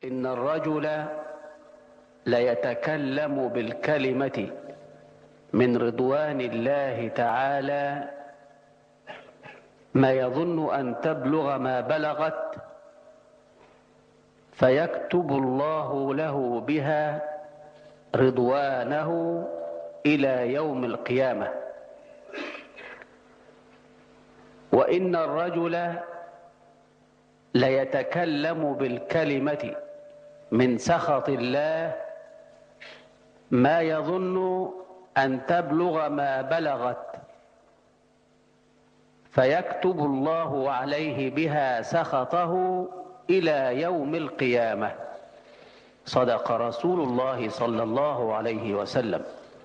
إن الرجل ليتكلم بالكلمة من رضوان الله تعالى ما يظن أن تبلغ ما بلغت فيكتب الله له بها رضوانه إلى يوم القيامة وإن الرجل ليتكلم بالكلمة من سخط الله ما يظن أن تبلغ ما بلغت فيكتب الله عليه بها سخطه إلى يوم القيامة صدق رسول الله صلى الله عليه وسلم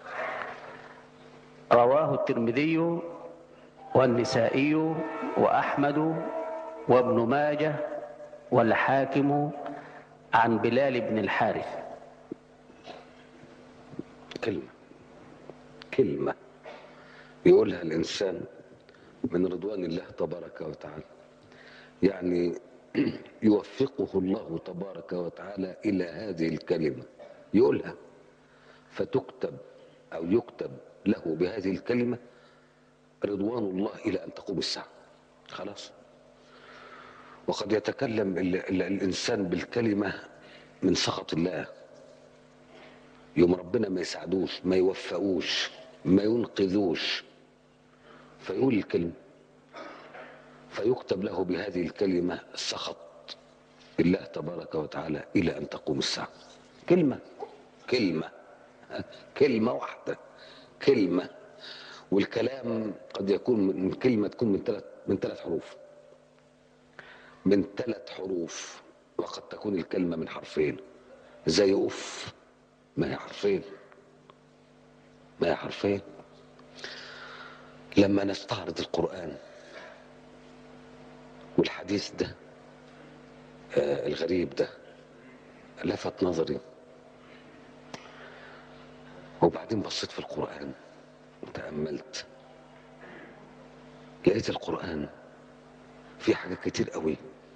رواه الترمذي والنسائي وأحمد وابن ماجه والحاكم عن بلال بن الحارث كلمة كلمة يقولها الإنسان من رضوان الله تبارك وتعالى يعني يوفقه الله تبارك وتعالى إلى هذه الكلمة يقولها فتكتب أو يكتب له بهذه الكلمة رضوان الله إلى أن تقوم الساعة خلاص وقد يتكلم ال ال الإنسان بالكلمة من سخط الله يوم ربنا ما يساعدوش ما يوفقوش ما ينقذوش فيقول الكلمة فيكتب له بهذه الكلمة سخط الله تبارك وتعالى إلى أن تقوم الساعة كلمة كلمة كلمة واحدة كلمة والكلام قد يكون من كلمة تكون من ثلاث من ثلاث حروف من ثلاث حروف وقد تكون الكلمة من حرفين زي أف ما هي حرفين ما هي حرفين لما نستعرض القرآن والحديث ده آه الغريب ده لفت نظري وبعدين بصيت في القرآن وتأملت لقيت القرآن في حاجات كتير قوي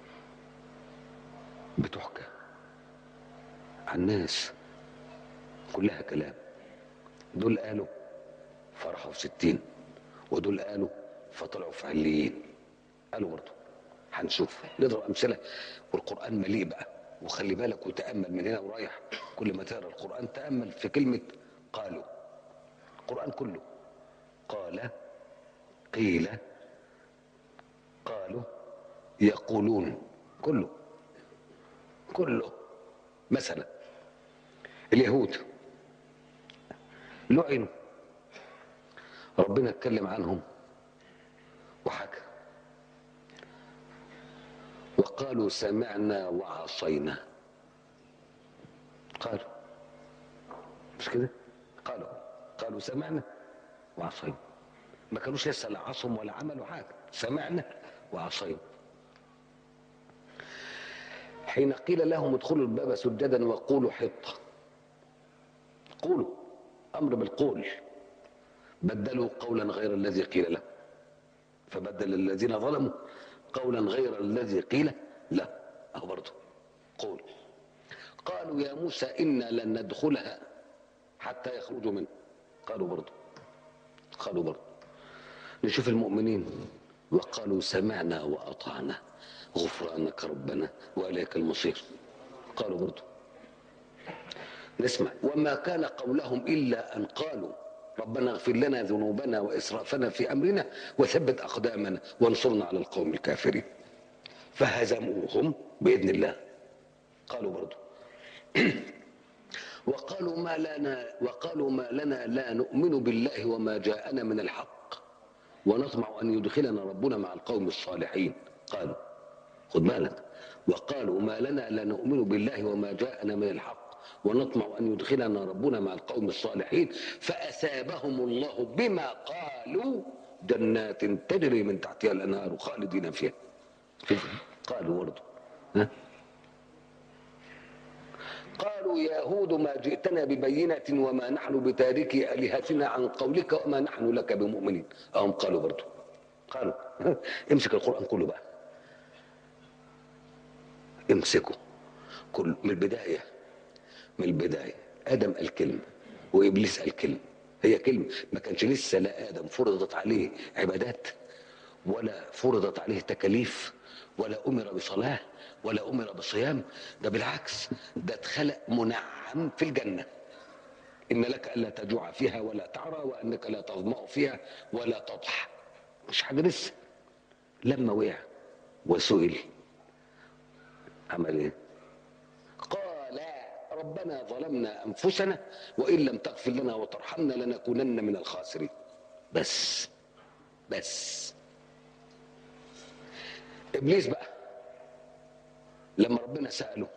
بتحكى عن ناس كلها كلام دول قالوا فرحوا في ستين ودول قالوا فطلعوا في عليين قالوا برضه هنشوف نضرب امثله والقران مليء بقى وخلي بالك وتامل من هنا ورايح كل ما تقرا القران تامل في كلمه قالوا القران كله قال قيل قالوا يقولون كله كله مثلا اليهود لعنوا ربنا اتكلم عنهم وحكى وقالوا سمعنا وعصينا قالوا مش كده قالوا قالوا سمعنا وعصينا ما كانوش لسه لا عصوا ولا عملوا حاجه سمعنا وعصينا حين قيل لهم ادخلوا الباب سجدا وقولوا حطه قولوا امر بالقول بدلوا قولا غير الذي قيل له فبدل الذين ظلموا قولا غير الذي قيل له اهو برضه قول قالوا يا موسى انا لن ندخلها حتى يخرجوا منه قالوا برضه قالوا برضه نشوف المؤمنين وقالوا سمعنا واطعنا غفرانك ربنا واليك المصير قالوا برضه نسمع وما كان قولهم الا ان قالوا ربنا اغفر لنا ذنوبنا واسرافنا في امرنا وثبت اقدامنا وانصرنا على القوم الكافرين فهزموهم باذن الله قالوا برضه وقالوا ما لنا وقالوا ما لنا لا نؤمن بالله وما جاءنا من الحق ونطمع ان يدخلنا ربنا مع القوم الصالحين قالوا خد بالك وقالوا ما لنا لا نؤمن بالله وما جاءنا من الحق ونطمع ان يدخلنا ربنا مع القوم الصالحين فاثابهم الله بما قالوا جنات تجري من تحتها الانهار خالدين فيها قالوا برضه ها قالوا يا هود ما جئتنا ببينة وما نحن بتاركي آلهتنا عن قولك وما نحن لك بمؤمنين أهم قالوا برضو قالوا امسك القرآن كله بقى امسكه كل من البدايه من البدايه ادم قال كلمه وابليس قال كلمه هي كلمه ما كانش لسه لا ادم فرضت عليه عبادات ولا فرضت عليه تكاليف ولا امر بصلاه ولا امر بصيام ده بالعكس ده اتخلق منعم في الجنه ان لك الا تجوع فيها ولا تعرى وانك لا تظما فيها ولا تضحى مش حاجه لسه لما وقع وسئل عمل ايه قال ربنا ظلمنا انفسنا وان لم تغفر لنا وترحمنا لنكونن من الخاسرين بس بس ابليس بقى لما ربنا ساله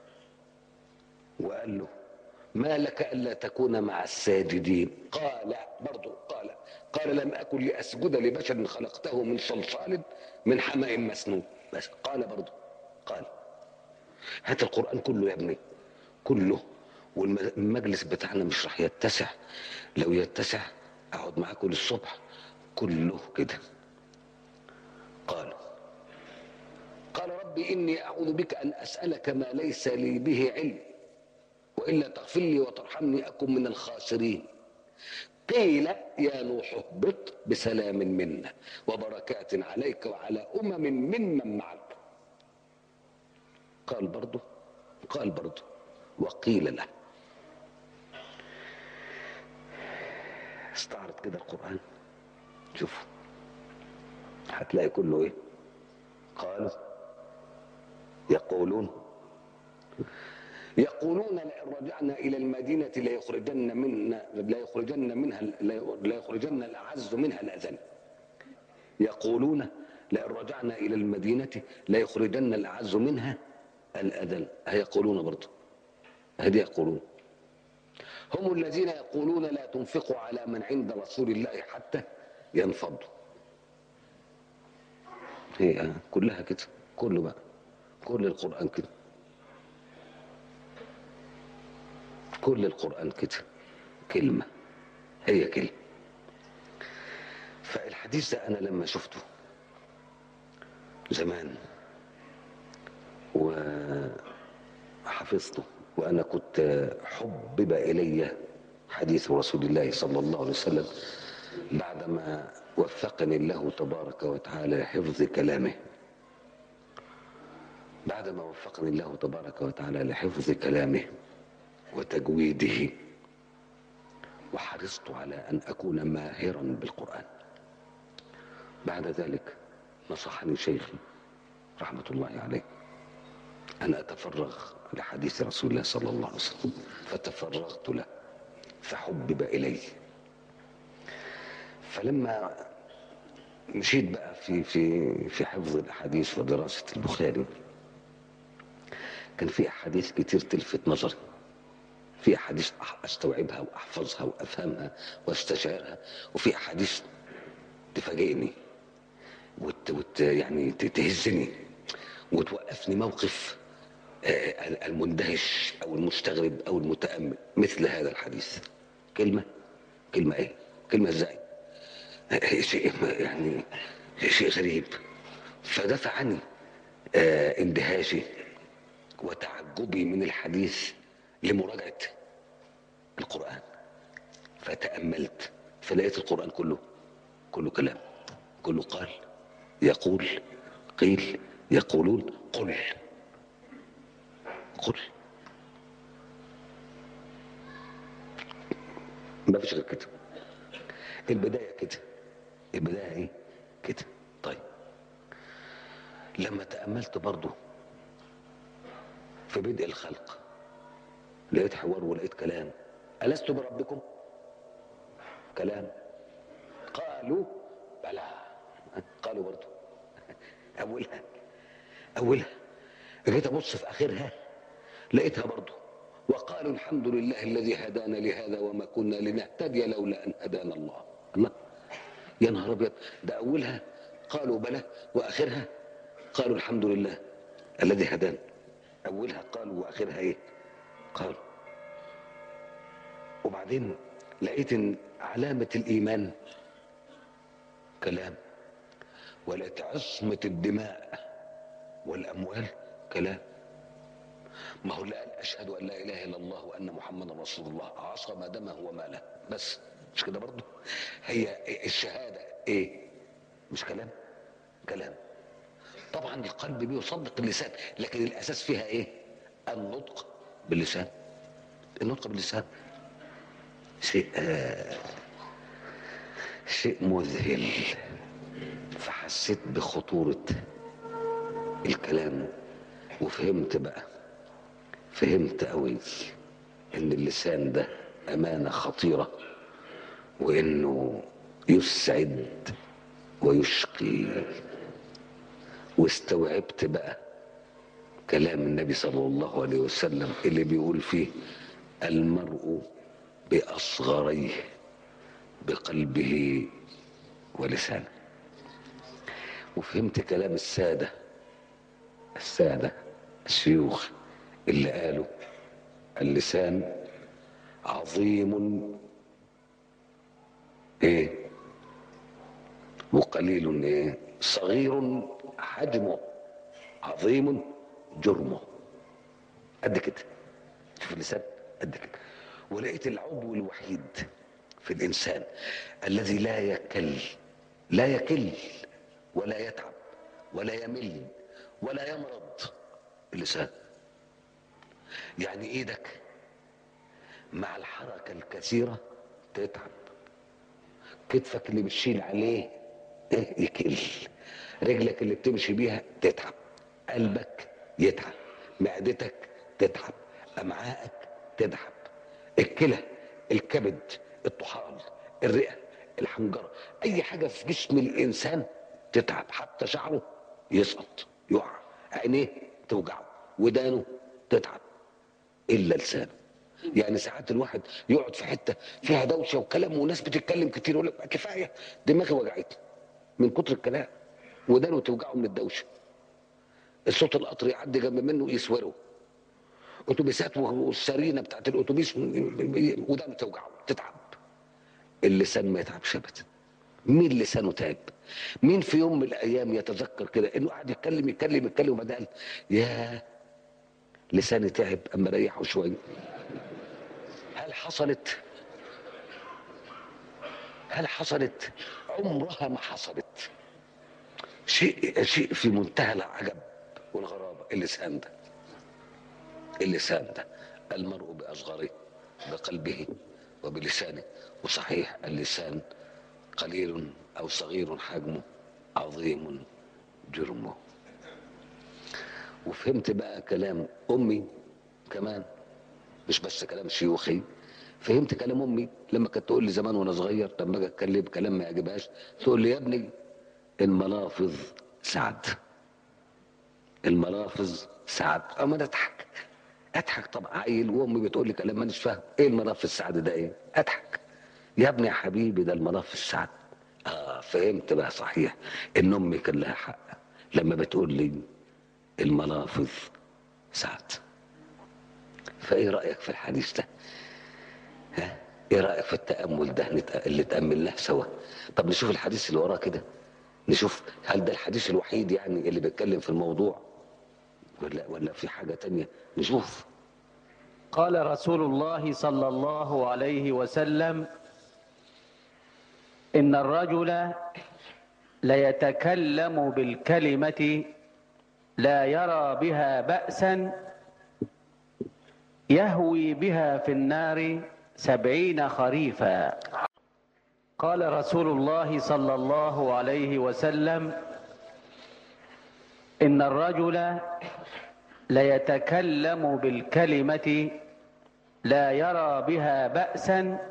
وقال له ما لك الا تكون مع الساجدين قال برضو قال قال لم اكن لاسجد لبشر خلقته من صلصال من حماء مسنون بس قال برضو قال هات القران كله يا ابني كله والمجلس بتاعنا مش راح يتسع لو يتسع اقعد معاكم للصبح كله كده قال قال ربي اني اعوذ بك ان اسالك ما ليس لي به علم والا تغفر لي وترحمني اكن من الخاسرين قيل يا نوح اهبط بسلام منا وبركات عليك وعلى امم ممن معك قال برضه قال برضه وقيل له استعرض كده القرآن شوف هتلاقي كله ايه قالوا يقولون يقولون لئن رجعنا الى المدينه ليخرجن منا ليخرجن منها ليخرجن الاعز منها الاذل يقولون لئن رجعنا الى المدينه ليخرجن الاعز منها الاذل هيقولون برضه هذه يقولون هم الذين يقولون لا تنفقوا على من عند رسول الله حتى ينفضوا هي كلها كده كله بقى كل القرآن كده كل القرآن كده كلمة هي كلمة فالحديث ده أنا لما شفته زمان وحفظته وأنا كنت حبب إلي حديث رسول الله صلى الله عليه وسلم بعدما وفقني الله تبارك وتعالى لحفظ كلامه بعدما وفقني الله تبارك وتعالى لحفظ كلامه وتجويده وحرصت على أن أكون ماهرا بالقرآن بعد ذلك نصحني شيخي رحمة الله عليه أن أتفرغ لحديث رسول الله صلى الله عليه وسلم فتفرغت له فحبب إلي فلما مشيت بقى في في في حفظ الاحاديث ودراسه البخاري كان في احاديث كتير تلفت نظري في احاديث استوعبها واحفظها وافهمها واستشعرها وفي احاديث تفاجئني وت وت يعني تهزني وتوقفني موقف المندهش او المستغرب او المتامل مثل هذا الحديث كلمه كلمه ايه كلمه ازاي شيء يعني شيء غريب فدفعني آه اندهاشي وتعجبي من الحديث لمراجعة القرآن فتأملت فلقيت القرآن كله كله كلام كله قال يقول قيل يقولون قل قل ما فيش غير كده البداية كده البداية ايه كده طيب لما تأملت برضو في بدء الخلق لقيت حوار ولقيت كلام ألست بربكم كلام قالوا بلى قالوا برضو أولها أولها جيت أبص في آخرها لقيتها برضو وقالوا الحمد لله الذي هدانا لهذا وما كنا لنهتدي لولا أن هدانا الله الله يا نهار ابيض ده اولها قالوا بلى واخرها قالوا الحمد لله الذي هدانا اولها قالوا واخرها ايه قالوا وبعدين لقيت ان علامه الايمان كلام ولقيت عصمه الدماء والاموال كلام ما هو اللي قال اشهد ان لا اله الا الله وان محمدا رسول الله عصم دمه وماله بس مش كده برضه هي الشهاده ايه مش كلام كلام طبعا القلب بيصدق اللسان لكن الاساس فيها ايه النطق باللسان النطق باللسان شيء آه شيء مذهل فحسيت بخطورة الكلام وفهمت بقى فهمت قوي ان اللسان ده امانة خطيرة وانه يسعد ويشقي واستوعبت بقى كلام النبي صلى الله عليه وسلم اللي بيقول فيه المرء بأصغريه بقلبه ولسانه وفهمت كلام السادة السادة الشيوخ اللي قالوا اللسان عظيم ايه وقليل ايه صغير حجمه عظيم جرمه قد كده شوف اللسان قد كده ولقيت العضو الوحيد في الانسان الذي لا يكل لا يكل ولا يتعب ولا يمل ولا يمرض اللسان يعني ايدك مع الحركة الكثيرة تتعب كتفك اللي بتشيل عليه إيه؟ يكل رجلك اللي بتمشي بيها تتعب قلبك يتعب معدتك تتعب امعائك تتعب الكلى الكبد الطحال الرئه الحنجره اي حاجه في جسم الانسان تتعب حتى شعره يسقط يقع عينيه توجعه ودانه تتعب الا لسانه يعني ساعات الواحد يقعد في حته فيها دوشه وكلام وناس بتتكلم كتير يقول لك كفايه دماغي وجعتني من كتر الكلام ودانه توجعه من الدوشه الصوت القطر يعدي جنب منه يسوره اتوبيسات والسرينه بتاعت الاتوبيس ودانه توجعه تتعب اللسان ما يتعبش ابدا مين لسانه تعب مين في يوم من الايام يتذكر كده انه قاعد يتكلم يتكلم يتكلم وبعدين قال يا لساني تعب اما ريحه شويه هل حصلت هل حصلت عمرها ما حصلت شيء شيء في منتهى العجب والغرابه اللسان ده اللسان ده المرء باصغره بقلبه وبلسانه وصحيح اللسان قليل او صغير حجمه عظيم جرمه وفهمت بقى كلام امي كمان مش بس كلام شيوخي فهمت كلام امي لما كانت تقول لي زمان وانا صغير لما اجي اتكلم كلام ما يعجبهاش تقول لي يا ابني الملافظ سعد الملافظ سعد اما انا اضحك اضحك طبعا عيل وامي بتقول لي كلام مانيش فاهم ايه الملافظ سعد ده ايه اضحك يا ابني يا حبيبي ده الملافظ سعد اه فهمت بقى صحيح ان امي كان لها حق لما بتقول لي الملافظ سعد فايه رايك في الحديث ده ها ايه رايك في التامل ده نت- اللي تاملناه سوا طب نشوف الحديث اللي وراه كده نشوف هل ده الحديث الوحيد يعني اللي بيتكلم في الموضوع ولا ولا في حاجه تانية نشوف قال رسول الله صلى الله عليه وسلم ان الرجل ليتكلم بالكلمه لا يرى بها باسا يهوي بها في النار سبعين خريفا قال رسول الله صلى الله عليه وسلم ان الرجل ليتكلم بالكلمة لا يرى بها بأسا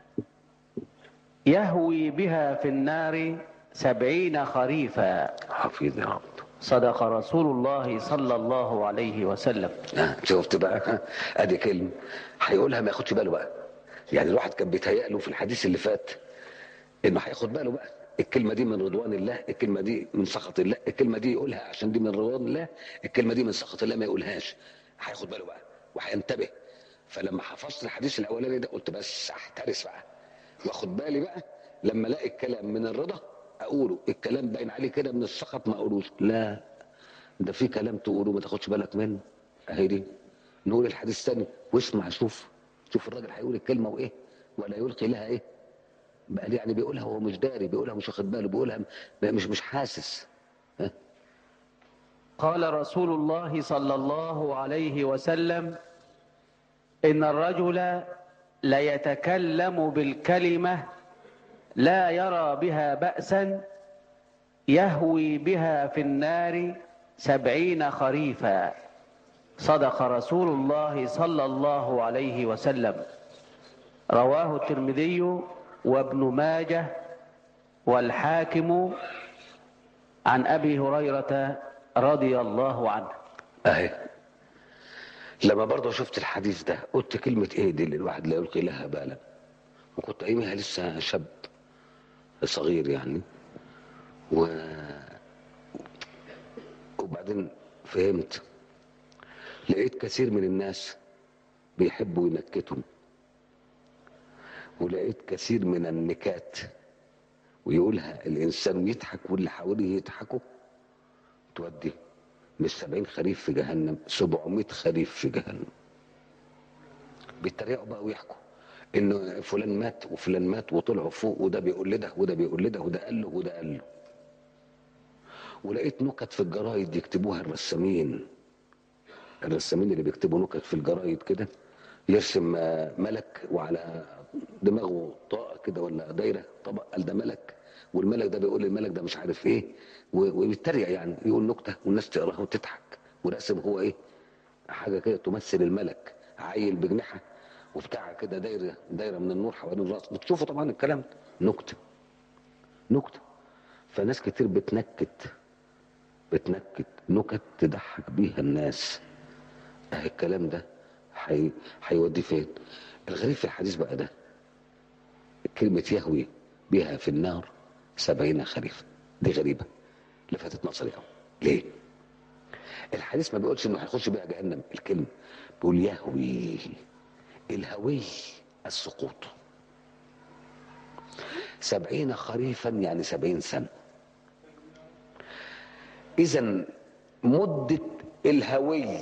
يهوي بها في النار سبعين خريفا حفيظ يا رب صدق رسول الله صلى الله عليه وسلم آه، شفت بقى ها؟ ادي كلمه هيقولها ما ياخدش باله بقى يعني الواحد كان بيتهيأ له في الحديث اللي فات انه هياخد باله بقى الكلمه دي من رضوان الله الكلمه دي من سخط الله الكلمه دي يقولها عشان دي من رضوان الله الكلمه دي من سخط الله ما يقولهاش هياخد باله بقى وهينتبه فلما حفظت الحديث الاولاني ده قلت بس احترس بقى واخد بالي بقى لما الاقي الكلام من الرضا اقوله الكلام باين عليه كده من السخط ما اقولوش لا ده في كلام تقوله ما تاخدش بالك منه اهي دي نقول الحديث الثاني واسمع شوف شوف الراجل هيقول الكلمه وايه ولا يلقي لها ايه بقى يعني بيقولها وهو مش داري بيقولها مش واخد باله بيقولها م- مش مش حاسس ها قال رسول الله صلى الله عليه وسلم إن الرجل ليتكلم بالكلمة لا يرى بها بأسا يهوي بها في النار سبعين خريفا صدق رسول الله صلى الله عليه وسلم رواه الترمذي وابن ماجه والحاكم عن أبي هريرة رضي الله عنه اهي لما برضه شفت الحديث ده قلت كلمة ايه دي اللي الواحد لا يلقي لها بالا وكنت ايامها لسه شاب صغير يعني و وبعدين فهمت لقيت كثير من الناس بيحبوا ينكتهم ولقيت كثير من النكات ويقولها الانسان يضحك واللي حواليه يضحكوا تودي مش سبعين خريف في جهنم سبعمائة خريف في جهنم بيتريقوا بقى ويحكوا انه فلان مات وفلان مات وطلعوا فوق وده بيقول لده وده بيقول لده وده قال له وده قال له ولقيت نكت في الجرايد يكتبوها الرسامين الرسامين اللي بيكتبوا نكت في الجرايد كده يرسم آه، ملك وعلى دماغه طاقه كده ولا دايره طبق قال ده ملك والملك ده بيقول للملك ده مش عارف ايه و- وبيتريق يعني يقول نكته والناس تقراها وتضحك ورسم هو ايه حاجه كده تمثل الملك عيل بجنحه وبتاع كده دايره دايره من النور حوالين الراس بتشوفوا طبعا الكلام ده نكته نكته فناس كتير بتنكت بتنكت نكت تضحك بيها الناس اه الكلام ده حي... هيوديه فين الغريب في الحديث بقى ده كلمة يهوي بها في النار سبعين خريفا دي غريبة لفتت نظري قوي ليه الحديث ما بيقولش انه هيخش بيها جهنم الكلمة بيقول يهوي الهوي السقوط سبعين خريفا يعني سبعين سنة اذا مدة الهوي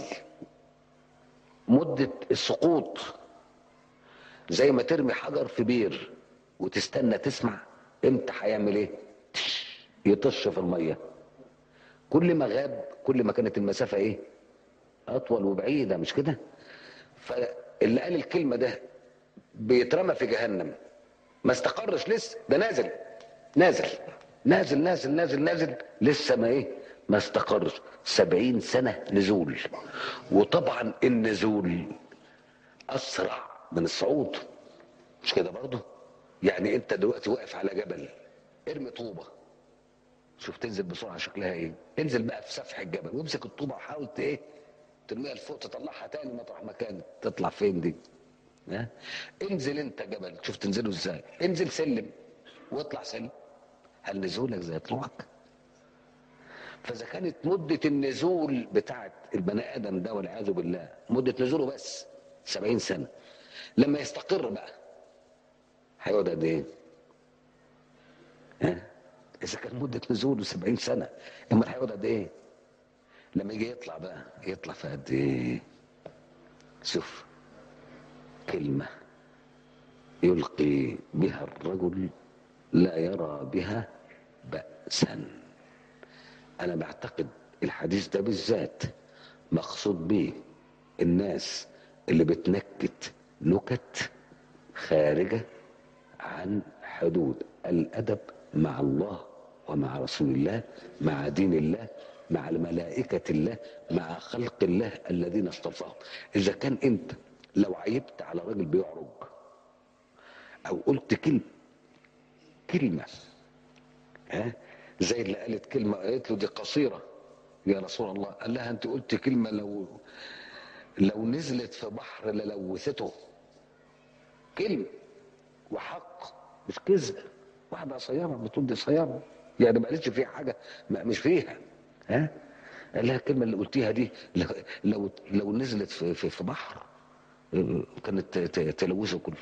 مدة السقوط زي ما ترمي حجر في بير وتستنى تسمع امتى هيعمل ايه تش، يطش في الميه كل ما غاب كل ما كانت المسافه ايه اطول وبعيده مش كده فاللي قال الكلمه ده بيترمى في جهنم ما استقرش لسه ده نازل نازل نازل نازل نازل نازل لسه ما ايه ما استقرش سبعين سنة نزول وطبعا النزول أسرع من الصعود مش كده برضه يعني انت دلوقتي واقف على جبل ارمي طوبة شوف تنزل بسرعة شكلها ايه انزل بقى في سفح الجبل وامسك الطوبة وحاول ت- ايه ترميها لفوق تطلعها تاني مطرح مكانك تطلع فين دي ها؟ انزل انت جبل شوف تنزله ازاي انزل سلم واطلع سلم هل نزولك زي طلوعك فاذا كانت مدة النزول بتاعت البني ادم ده والعياذ بالله مدة نزوله بس سبعين سنة لما يستقر بقى هيقعد قد ايه؟ ها؟ اذا كان مدة نزوله سبعين سنة امال هيقعد قد ايه؟ لما يجي يطلع بقى يطلع في قد ايه؟ شوف كلمة يلقي بها الرجل لا يرى بها بأسا أنا بعتقد الحديث ده بالذات مقصود به الناس اللي بتنكت نكت خارجة عن حدود الأدب مع الله ومع رسول الله مع دين الله مع الملائكة الله مع خلق الله الذين اصطفاهم إذا كان أنت لو عيبت على راجل بيعرج أو قلت كلمة كلمة ها زي اللي قالت كلمة قالت له دي قصيرة يا رسول الله قال لها أنت قلت كلمة لو لو نزلت في بحر للوثته كلمة وحق مش كذب واحدة قصيرة بتقول دي قصيرة يعني ما قالتش فيها حاجة ما مش فيها ها قال لها الكلمة اللي قلتيها دي لو لو, لو نزلت في, في, في بحر اه، كانت ت- ت- تلوثه كله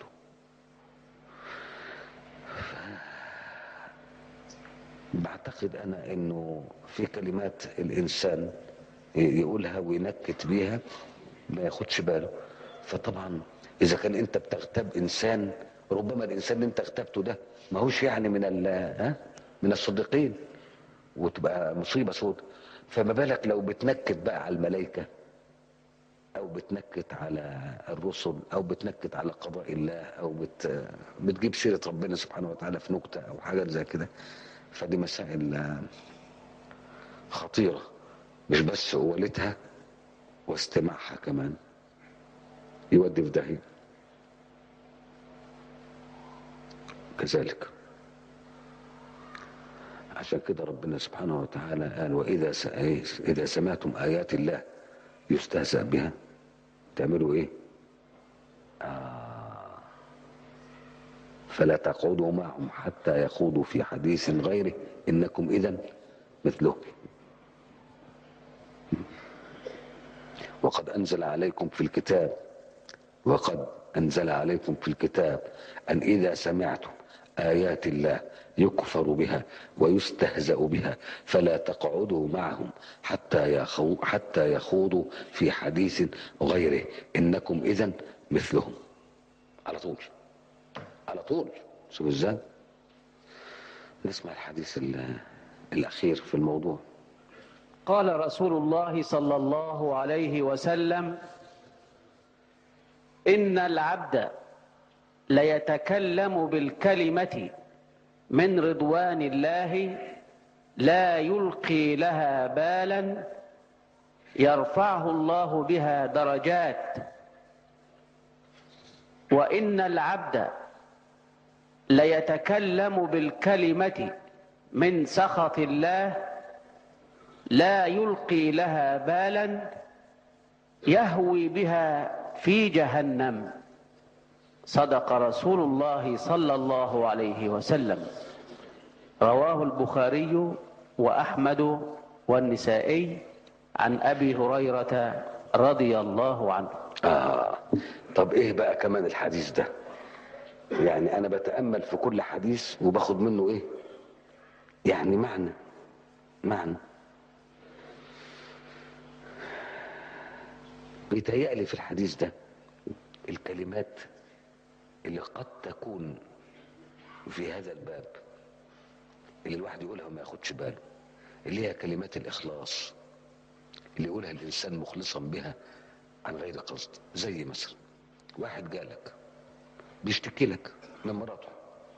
بعتقد انا انه في كلمات الانسان يقولها وينكت بيها ما ياخدش باله فطبعا اذا كان انت بتغتاب انسان ربما الانسان اللي انت اغتبته ده ما هوش يعني من ال ها من الصديقين وتبقى مصيبه سود فما بالك لو بتنكد بقى على الملائكه او بتنكت على الرسل او بتنكت على قضاء الله او بت بتجيب سيره ربنا سبحانه وتعالى في نكته او حاجات زي كده فدي مسائل آه، خطيره مش بس قولتها واستماعها كمان يودي في داهيه كذلك عشان كده ربنا سبحانه وتعالى قال واذا س- اذا سمعتم ايات الله يستهزأ بها تعملوا ايه آه فلا تقعدوا معهم حتى يخوضوا في حديث غيره انكم اذا مثلهم وقد انزل عليكم في الكتاب وقد انزل عليكم في الكتاب ان اذا سمعتم ايات الله يكفر بها ويستهزأ بها فلا تقعدوا معهم حتى يخو حتى يخوضوا في حديث غيره انكم اذا مثلهم على طول على طول شوف ازاي نسمع الحديث ال- الاخير في الموضوع قال رسول الله صلى الله عليه وسلم ان العبد ليتكلم بالكلمه من رضوان الله لا يلقي لها بالا يرفعه الله بها درجات وان العبد ليتكلم بالكلمه من سخط الله لا يلقي لها بالا يهوي بها في جهنم صدق رسول الله صلى الله عليه وسلم رواه البخاري واحمد والنسائي عن ابي هريره رضي الله عنه آه طب ايه بقى كمان الحديث ده يعني انا بتأمل في كل حديث وباخد منه ايه يعني معنى معنى بيتهيألي في الحديث ده الكلمات اللي قد تكون في هذا الباب اللي الواحد يقولها وما ياخدش باله اللي هي كلمات الإخلاص اللي يقولها الإنسان مخلصا بها عن غير قصد زي مثلا واحد جالك بيشتكي لك من مراته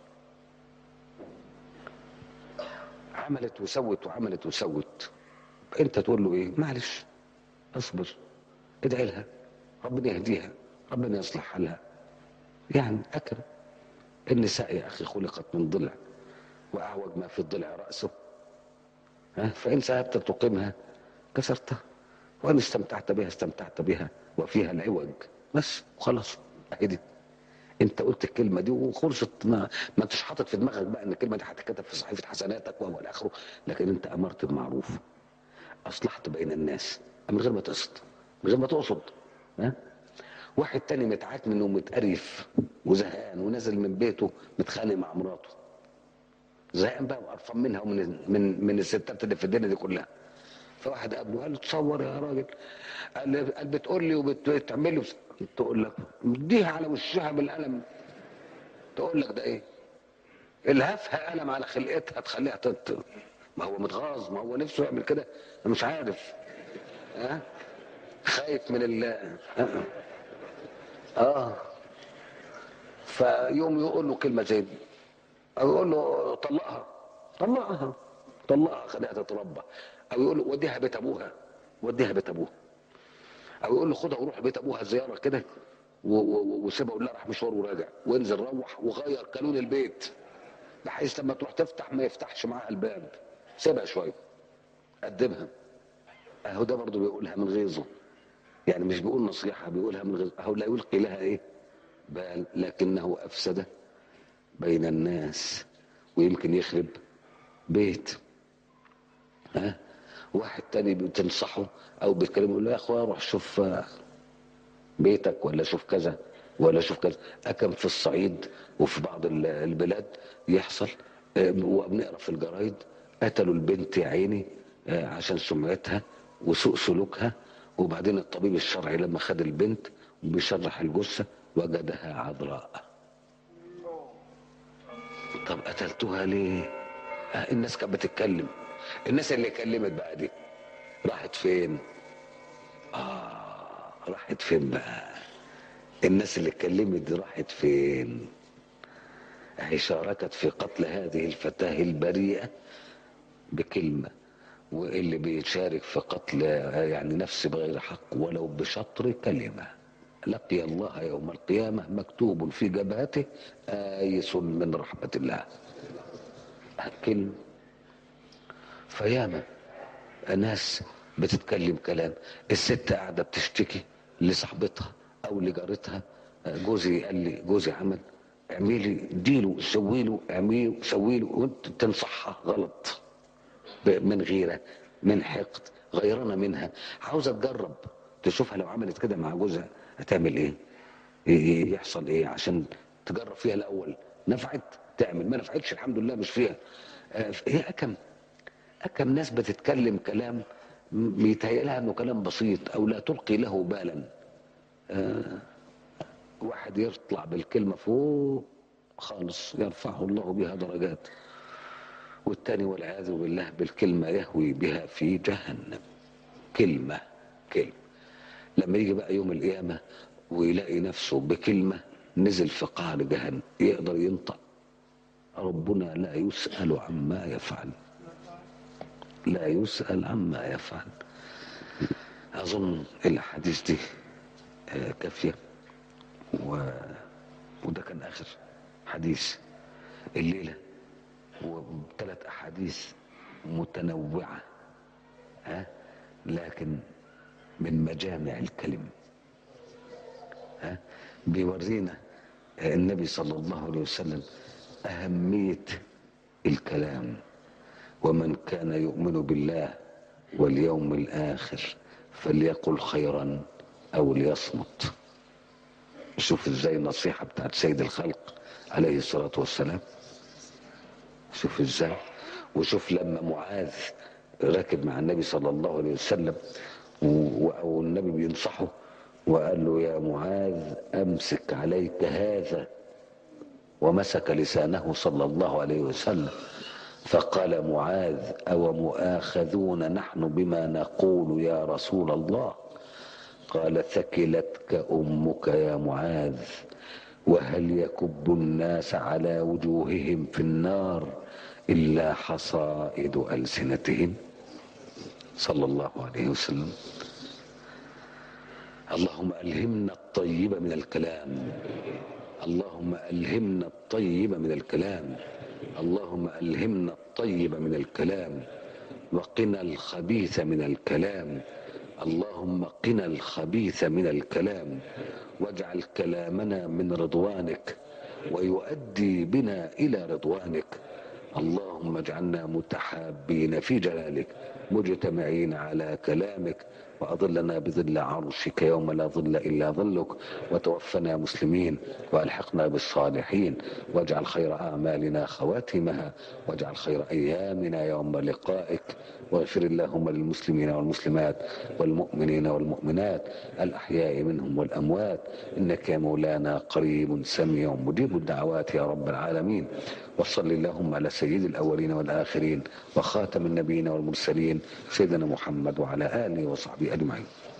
عملت وسوت وعملت وسوت انت تقول له ايه معلش اصبر ادعي لها ربنا يهديها ربنا يصلح حالها يعني اكرم النساء يا اخي خلقت من ضلع واعوج ما في الضلع راسه ها فان ذهبت تقيمها كسرتها وان استمتعت بها استمتعت بها وفيها العوج بس وخلاص اهدي انت قلت الكلمه دي وخلصت ما ما انتش حاطط في دماغك بقى ان الكلمه دي هتتكتب في صحيفه حسناتك والى اخره لكن انت امرت بمعروف اصلحت بين الناس من غير ما تقصد من غير ما تقصد ها واحد تاني متعكنن ومتقرف وزهقان ونازل من بيته متخانق مع مراته زهقان بقى وقرفان منها ومن من من الستات اللي في الدنيا دي كلها فواحد قابله قال له تصور يا راجل قال لي قال بتقول لي وبتعمل لي وس- تقول لك اديها على وشها بالقلم تقول لك ده ايه الهفها قلم على خلقتها تخليها تت... ما هو متغاظ ما هو نفسه يعمل كده أنا مش عارف ها خايف من ال اه, آه. فيوم يقول له كلمه زي دي او يقول له طلقها طلقها طلقها خليها تتربى او يقول له وديها بيت ابوها وديها بيت ابوها او يقول له خدها وروح بيت ابوها زياره كده و- و- وسيبها ولا راح مشوار وراجع وانزل روح وغير قانون البيت بحيث لما تروح تفتح ما يفتحش معاها الباب سيبها شويه قدمها اهو ده برضه بيقولها من غيظه يعني مش بيقول نصيحه بيقولها من غيظه اهو لا يلقي لها ايه بال لكنه افسد بين الناس ويمكن يخرب بيت ها واحد تاني بتنصحه او بتكلمه يقول له يا اخويا روح شوف آه، بيتك ولا شوف كذا ولا شوف كذا أكم في الصعيد وفي بعض ال- البلاد يحصل آه، وبنقرا في الجرايد قتلوا البنت يا عيني آه، عشان سمعتها وسوء سلوكها وبعدين الطبيب الشرعي لما خد البنت وبيشرح الجثة وجدها عذراء طب قتلتها ليه آه، الناس كانت بتتكلم الناس اللي كلمت بقى دي راحت فين اه راحت فين بقى الناس اللي اتكلمت دي راحت فين هي شاركت في قتل هذه الفتاة البريئة بكلمة واللي بيشارك في قتل يعني نفس بغير حق ولو بشطر كلمة لقي الله يوم القيامة مكتوب في جبهته آيس من رحمة الله كلمة فياما ناس بتتكلم كلام الست قاعدة بتشتكي لصاحبتها أو لجارتها جوزي قال لي جوزي عمل اعملي ديله سوي له اعملي سوي له وانت تنصحها غلط ب- من غيره من حقد غيرانه منها عاوزه تجرب تشوفها لو عملت كده مع جوزها هتعمل ايه إيه- إيه يحصل ايه عشان تجرب فيها الاول نفعت تعمل ما نفعتش الحمد لله مش فيها آه، هي اكم اكم ناس بتتكلم كلام م- بيتهيأ لها انه كلام بسيط او لا تلقي له بالا واحد يطلع بالكلمة فوق خالص يرفعه الله بها درجات والتاني والعياذ بالله بالكلمة يهوي بها في جهنم كلمة كلمة لما يجي بقى يوم القيامة ويلاقي نفسه بكلمة نزل في قعر جهنم يقدر ينطق ربنا لا يسأل عما يفعل لا يسأل عما يفعل أظن الأحاديث دي آه، كافية و... وده كان آخر حديث الليلة وثلاث أحاديث متنوعة ها لكن من مجامع الكلم ها بيورينا النبي صلى الله عليه وسلم أهمية الكلام ومن كان يؤمن بالله واليوم الآخر فليقل خيرا أو ليصمت شوف ازاي النصيحة بتاعت سيد الخلق عليه الصلاة والسلام شوف ازاي وشوف لما معاذ راكب مع النبي صلى الله عليه وسلم و- او النبي بينصحه وقال له يا معاذ امسك عليك هذا ومسك لسانه صلى الله عليه وسلم فقال معاذ او مؤاخذون نحن بما نقول يا رسول الله قال ثكلتك امك يا معاذ وهل يكب الناس على وجوههم في النار الا حصائد السنتهم صلى الله عليه وسلم اللهم الهمنا الطيب من الكلام اللهم الهمنا الطيب من الكلام اللهم الهمنا الطيب من الكلام وقنا الخبيث من الكلام اللهم قنا الخبيث من الكلام واجعل كلامنا من رضوانك ويؤدي بنا الى رضوانك اللهم اجعلنا متحابين في جلالك مجتمعين على كلامك وأظلنا بظل عرشك يوم لا ظل إلا ظلك وتوفنا مسلمين وألحقنا بالصالحين واجعل خير أعمالنا خواتمها واجعل خير أيامنا يوم لقائك واغفر اللهم للمسلمين والمسلمات والمؤمنين والمؤمنات الأحياء منهم والأموات إنك يا مولانا قريب سميع مجيب الدعوات يا رب العالمين وصل اللهم على سيد الأولين والآخرين وخاتم النبيين والمرسلين سيدنا محمد وعلى آله وصحبه أجمعين